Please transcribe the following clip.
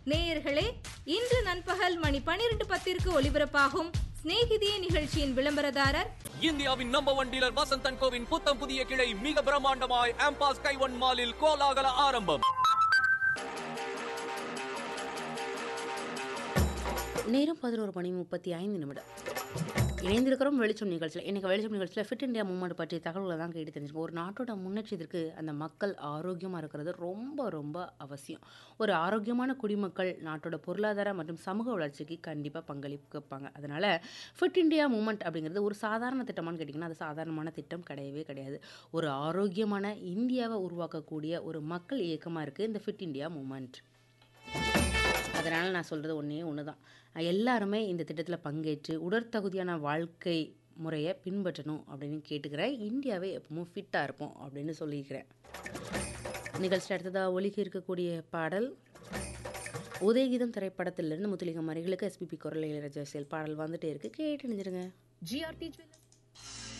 நேயர்களே இன்று நண்பகல் மணி பனிரெண்டு பத்திற்கு ஒலிபரப்பாகும் சிநேகிதியே நிகழ்ச்சியின் விளம்பரதாரர் இந்தியாவின் நம்பர் ஒன் டீலர் வசந்தன் கோவின் புத்தம் புதிய கிளை மிக பிரம்மாண்டமாய் ஆம்பாஸ் கைவன் மாலில் கோலாகல ஆரம்பம் நேரம் பதினோரு மணி முப்பத்தி ஐந்து நிமிடம் இணைந்திருக்கிறோம் வெளிச்சம் நிகழ்ச்சியில் இன்றைக்கி வெளிச்சம் நிகழ்ச்சியில் ஃபிட் இந்தியா மூவ்மெண்ட் பற்றிய தகவல்களை தான் கேட்டு தெரிஞ்சுக்கோம் ஒரு நாட்டோட முன்னேற்றத்திற்கு அந்த மக்கள் ஆரோக்கியமாக இருக்கிறது ரொம்ப ரொம்ப அவசியம் ஒரு ஆரோக்கியமான குடிமக்கள் நாட்டோட பொருளாதார மற்றும் சமூக வளர்ச்சிக்கு கண்டிப்பாக பங்களிப்பாங்க அதனால் ஃபிட் இந்தியா மூவ்மெண்ட் அப்படிங்கிறது ஒரு சாதாரண திட்டமானு கேட்டிங்கன்னா அது சாதாரணமான திட்டம் கிடையவே கிடையாது ஒரு ஆரோக்கியமான இந்தியாவை உருவாக்கக்கூடிய ஒரு மக்கள் இயக்கமாக இருக்குது இந்த ஃபிட் இந்தியா மூவ்மெண்ட் அதனால் நான் சொல்கிறது ஒன்றே ஒன்று தான் எல்லாருமே இந்த திட்டத்தில் பங்கேற்று உடற்தகுதியான வாழ்க்கை முறையை பின்பற்றணும் அப்படின்னு கேட்டுக்கிறேன் இந்தியாவே எப்பவும் ஃபிட்டாக இருப்போம் அப்படின்னு சொல்லியிருக்கிறேன் நிகழ்ச்சி அடுத்ததாக ஒலிக்க இருக்கக்கூடிய பாடல் உதயகீதம் திரைப்படத்திலிருந்து முத்துலிங்கம் அருகிலுக்கு எஸ்பிபி குரல் இளையராஜா செயல் பாடல் வந்துட்டே இருக்கு கேட்டு நினைச்சிருங்க ஜிஆர்டி ஜுவல்லர்ஸ்